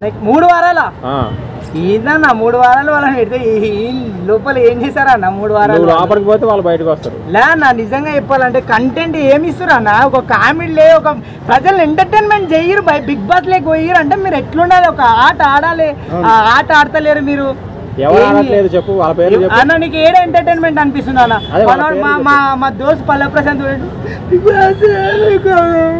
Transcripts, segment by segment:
Like మూడు వారాలా ఆ. ఏందన్న మూడు వారాలు వాళ్ళని పెడితే ఈ- లోపల ఏం చేశారన్న మూడు వారాలు నువ్వు లోపలికి పోతే వాళ్ళు బయటకు వస్తారు లే అన్న నిజంగా చెప్పాలంటే కంటెంట్ ఏమి ఇస్తారు అన్న ఒక కామెడీ ఒక ప్రజలు ఎంటర్టైన్మెంట్ చేయరు బై బిగ్ బాస్ లేక పోయిరు అంటే మీరు ఎట్లుండాలి ఒక ఆట ఆడాలి ఆ ఆట ఆడతలేరు మీరు ఎవరు ఏంది? ఆడట్లేదు చెప్పు వాళ్ళ పేర్లు చెప్పు అన్న నీకు ఏడ ఎంటర్టైన్మెంట్ అనిపిస్తుంది అన్న అదే వాళ్ళ మనోడు పేర్లు మా చెప్పు. మా మా దోస్త్ పల్లె ప్రశాంత్ చూడండి, "బిగ్ బాస్ ఎందుకు?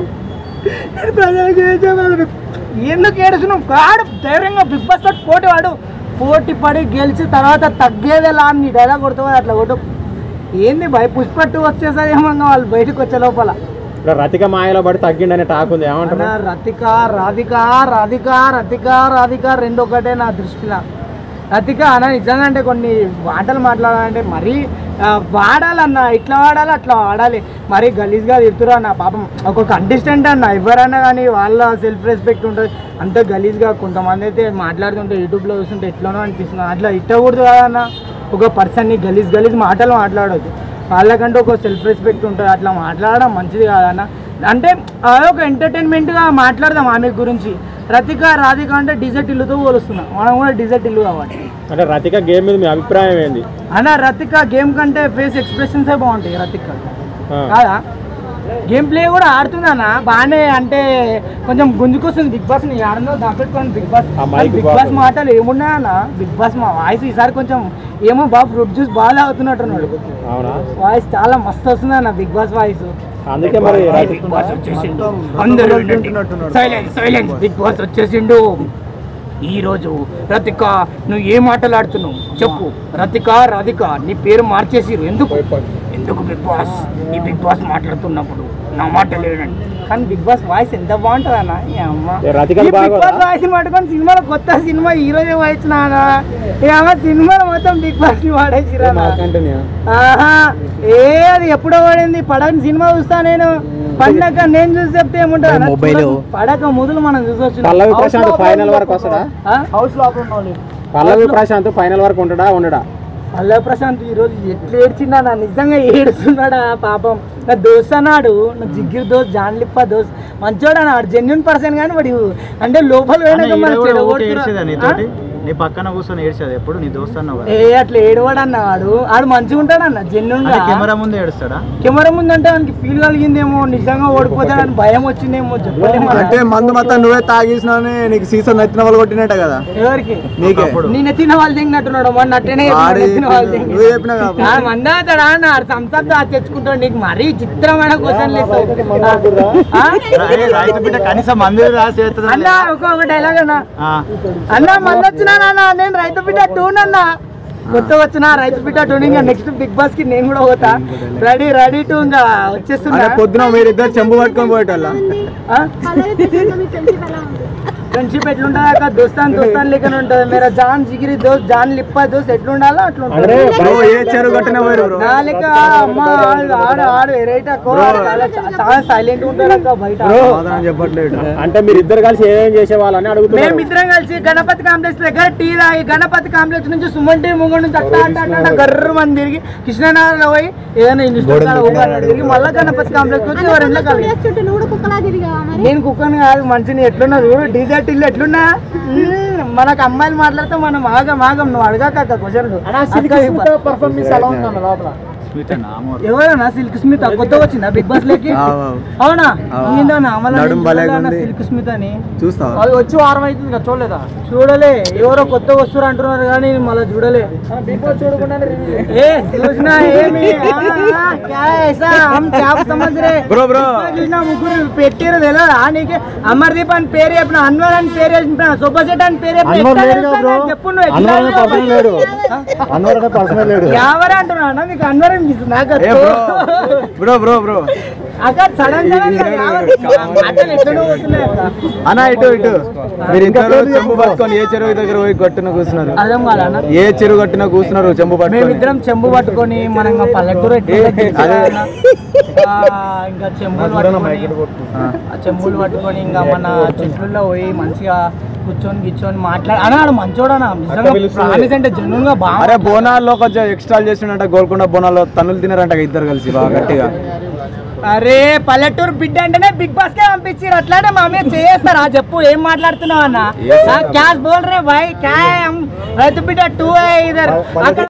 నేను ప్రజలకు ఏం చెప్పాలి?" ఎందుకు ఏడుస్తున్నావు కాడు ధైర్యంగా బిగ్ బాస్ తోటి పోటీ వాడు పోటీ పడి గెలిచి తర్వాత తగ్గేదేలా అని నీ డైలాగ్ కొడుతావు అట్లా కొట్టు ఏంది భయ పుష్పట్టు వచ్చేసరి ఏమో వాళ్ళు బయటకు వచ్చే లోపల ఇప్పుడు రతిక మాయలో పడి తగ్గిండని టాక్ ఉంది అన్న, ఏమంటారు రతిక రాధిక రాధిక రతిక రాధిక రెండు ఒకటే నా దృష్టిలో రతిక అన్న నిజంగా అంటే కొన్ని మాటలు మాట్లాడాలంటే మరీ ఆ, వాడాలన్న ఇట్లా వాడాలి అట్లా వాడాలి మరీ గలీజ్గా తిడుతురు అన్న పాపం ఒక కంటెస్టెంట్ అన్న ఎవరైనా కానీ వాళ్ళ సెల్ఫ్ రెస్పెక్ట్ ఉంటుంది అంత గలీజ్గా కొంతమంది అయితే మాట్లాడుతుంటే యూట్యూబ్లో చూస్తుంటే ఎట్లనో అనిపిస్తుంది అట్లా ఇట్టకూడదు కదన్న ఒక పర్సన్ని గలీజ్ గలీజ్ మాటలు మాట్లాడొద్దు వాళ్ళకంటూ ఒక సెల్ఫ్ రెస్పెక్ట్ ఉంటుంది అట్లా మాట్లాడడం మంచిది కాదన్న అంటే అదొక ఎంటర్టైన్మెంట్గా మాట్లాడదాం ఆమె గురించి రతిక రాధిక అంటే డిజర్ట్ ఇల్లుతో పోలుస్తున్నాం మనం కూడా డిజర్ట్ ఇల్లు కాబట్టి అంటే రతిక గేమ్ మీద మీ అభిప్రాయం ఏంది అన్న రతిక గేమ్ కంటే ఫేస్ ఎక్స్ప్రెషన్సే బాగుంటాయి రతిక ఆ. కాదా గేమ్ ప్లే కూడా ఆడుతుందన్న బాగానే అంటే కొంచెం గుంజుకొస్తుంది బిగ్ బాస్ ని ఆడలో దాపెట్టుకోండి బిగ్ బాస్ ఆ mic బిగ్ బాస్ బాగుంది. మాటలు ఏమున్నాయన్న బిగ్ బాస్ మా వాయిస్ ఈసారి కొంచెం ఏమో బాగా ఫ్రూట్ జ్యూస్ బాగా అవుతున్నట్టున్నాడు అవునా వాయిస్ చాలా మస్తు వస్తుంది అన్న బిగ్ బాస్ వాయిస్ అందుకే మరి రతి- బిగ్ బాస్ వచ్చేసిండు అందరూ సైలెన్స్ సైలెన్స్ బిగ్ బాస్ వచ్చేసిండు ఈ రోజు రతిక నువ్వు ఏ మాటలు ఆడుతున్నావు చెప్పు రతిక రాధిక నీ పేరు మార్చేసిరు ఎందుకు ఎందుకు బిగ్ బాస్ ఈ బిగ్ బాస్ మాట్లాడుతున్నప్పుడు నా మాట లేడండి కానీ బిగ్ బాస్ వాయిస్ ఎంత బాగుంటుంది అన్న ఈ అమ్మ ఏ రతికని ఈ బిగ్ బాగోదా? బాస్ వాయిస్ పట్టుకొని సినిమాలో కొత్త సినిమా ఈ రోజే వాయించిన ఈ అమ్మ సినిమాలో మొత్తం బిగ్ బాస్ ని వాడేసిరా ఆహా ఏ అది ఎప్పుడో పడింది పడని సినిమా చూస్తా నేను పండగ నేను చూసి చెప్తే ఏముంటుంది అన్న? మొబైల్. చూడకు. పడక మొదలు మనం చూసొచ్చు పల్లవి ప్రశాంత్ ఫైనల్ వరకు వస్తాడా హౌస్ లోపల ఉన్నోళ్ళు. పల్లవి ప్రశాంత్ ఫైనల్ వరకు ఉంటాడా ఉండడా పల్లవి ప్రశాంత్ ఈ రోజు ఎట్లా ఏడ్చిండా నా నిజంగా ఏడుస్తున్నాడా పాపం నా దోస్త్ అన్నాడు నా జిగ్గిరి దోస్త్ జాన్లిప్ప దోస్త్ మంచోడు అన్నాడు జెన్యున్ పర్సన్ కానీ వాడు అంటే లోపల పోయినాక మన చెడగొడుతున్నా- ఆ? నీ పక్కన కూర్చొని ఏడ్చేది ఎప్పుడు నీ దోస్త్ అన్నావు కదా ఏ అట్లా ఏడవాడు అన్నాడు ఆడు మంచిగా ఉంటాడు అన్న జెన్యున్ అంటే కెమెరా ముందు ఏడుస్తాడా కెమెరా ముందు అంటే వానికి ఫీల్ కలిగిందేమో నిజంగా ఓడిపోతాడని భయం వచ్చిందేమో చెప్పలేము అన్న. అంటే మందు మొత్తం నువ్వే తాగేసినావని నీకు సీసన్ ఎత్తిన వాళ్ళు కొట్టినట్ట కదా ఎవరికి నీకే నేను తిన్న వాళ్ళు తింగినట్టున్నాడు మొన్న అట్టనే ఆడి తిన్న వాళ్ళు తింగి. నువ్వే చెప్పినా కదా ఆ మందాతాడా అన్నాడు సంసార్ దాచి తెచ్చుకుంటాడు నీకు మరీ చిత్రమైన క్వశ్చన్ లేదు ఆ? రైతు బిడ్డ కనీసం మందు రాసి అన్న ఒక డైలాగ్ అన్న అన్న మళ్ళీ వచ్చినా నాన్న నేను రైతు బిడ్డ టూన్ అన్న కొత్త వచ్చిన రైతు బిడ్డ టూన్ ఇంకా నెక్స్ట్ బిగ్ బాస్ కి నేను కూడా పోతా రెడీ రెడీ టు ఇంకా వచ్చేస్తున్నా అరే పొద్దున మీరిద్దరు చెంబు పట్టుకొని పోయేటోళ్ళ ఫ్రెండ్షిప్ ఎట్లుంటుంది అక్క దోస్తాన్ దోస్తాన్ లెక్కన ఉంటుంది మీరు జాన్ జిగిరి దోస్త్ జాన్ లిప్ప దోస్త్ ఎట్లుండాలో అట్లా ఉంటుంది బ్రో ఏ చెరువు కట్టిన పోయారు బ్రో నా లెక్క అమ్మ ఆడు ఆడు ఆడు వెరైటీ అక్క చాలా చాలా సైలెంట్ ఉంటాడు అక్క బయట సమాధానం చెప్పట్లేదు అంటే మీరు ఇద్దరు కలిసి ఏమేం చేసేవాళ్ళని అడుగుతున్నారు మేమిద్దరం కలిసి గణపతి కాంప్లెక్స్ దగ్గర టీ తాగి గణపతి కాంప్లెక్స్ నుంచి సుమన్ టీ ముంగ నుంచి అట్లా అట్లా అట్లా అట్లా గర్ర మంది తిరిగి కృష్ణనగర్లో పోయి ఏదైనా ఇన్స్టిట్యూట్ తిరిగి మళ్ళీ గణపతి కాంప్లెక్స్ వచ్చి ఎవరు ఇంట్లో కలిగి చేస్తుంటే నువ్వు కూడా కుక్కలా తిరిగావా మరి నేను కుక్కని కాదు మంచిని ఎట్లున్నా చూడు డీజర్ట్ ఇల్లు ఎట్లున్నా మ్మ్. మనకు అమ్మాయిలు మాట్లాడితే మనం ఆగం ఆగం నువ్వు అడగాక క్వశ్చన్ పర్ఫార్మెన్స్ ఎలా ఉందన్న లోపల స్వీట్ అన్న అమోర్ ఎవరన్నా సిల్క్ స్మిత్ కొత్తగా వచ్చిందా బిగ్ బాస్ లేకి అవునా అవు. ఏందన్నా అమలా నడుం నేను భలేగా చూడలేనా ఉంది. సిల్క్ స్మిత్ అని చూస్తావా అది వచ్చి వారం అవుతుంది కదా చూడలేదా చూడలే ఎవరో కొత్త వస్తున్నారు అంటున్నారు కానీ మళ్ళీ చూడలే ఏ చూసినా ఏమి ఆ, ఆ, క్యా ఐసా? హమ్ క్యా సమజ్ రే బ్రో బ్రో చూసినా ముగ్గురు పెట్టారు తెలియదా నీకే అమర్దీప్ అని పేరు చెప్పిన అన్వర్ అని పేరు చెప్పిన సూపర్ అని పేరు చెప్పిన అన్వర్ ఎట్లా లేడుగా తెలుసా? బ్రో. నాకు చెప్పు నువ్వు ఎట్లా అన్వర్ అనే పర్సన్ తెలుసా? లేడు అన్వర్ అనే పర్సన్ లేడు ఎవరు అంటున్నా మీకు అన్వర్ అనిపిస్తుంది నాకు ఏ బ్రో బ్రో బ్రో బ్రో అక్కడ సడన్ సడన్ గా ఎవరు? మాటలు ఎక్కడో పోతున్నాయి అక్క. అన్న ఇటు ఇటు మీరు ఇద్దరు చెంబు పట్టుకొని ఏ చెరువు దగ్గర పోయి గట్టున కూర్చున్నారు అర్థం కాదా ఏ చెరువు కట్టిన కూర్చున్నారు చెంబు పట్టుకొని మేమిద్దరం చెంబు పట్టుకొని మనం ఇంకా పల్లెటూరు ఎట్లా అదే. ఆ, ఇంకా చెంబులు పట్టుకొని ఆ చెంబులు పట్టుకొని ఇంకా మన చెట్లలో పోయి మంచిగా కూర్చొని గిచ్చొని మాట్లాడి అన్నాడు మంచోడనా నిజంగా పిలుస్తుంది. ప్రామిస్ అంటే జెన్యున్ గా బాగా అరే బోనాల్లో కొంచెం ఎక్స్ట్రా చేసిండట గోల్కొండ బోనాల్లో తన్నులు తినారంట ఇద్దరు కలిసి బాగా గట్టిగా అరే పల్లెటూరు బిడ్డ అంటేనే బిగ్ బాస్ కే పంపించారు అట్లానే మా మీద చేస్తారా చెప్పు ఏం మాట్లాడుతున్నావు అన్న Yes, sir. క్యాష్ బోల్ రే భాయ్ క్యా హై హమ్ రైతు బిడ్డ టూ ఇదర్ అక్కడ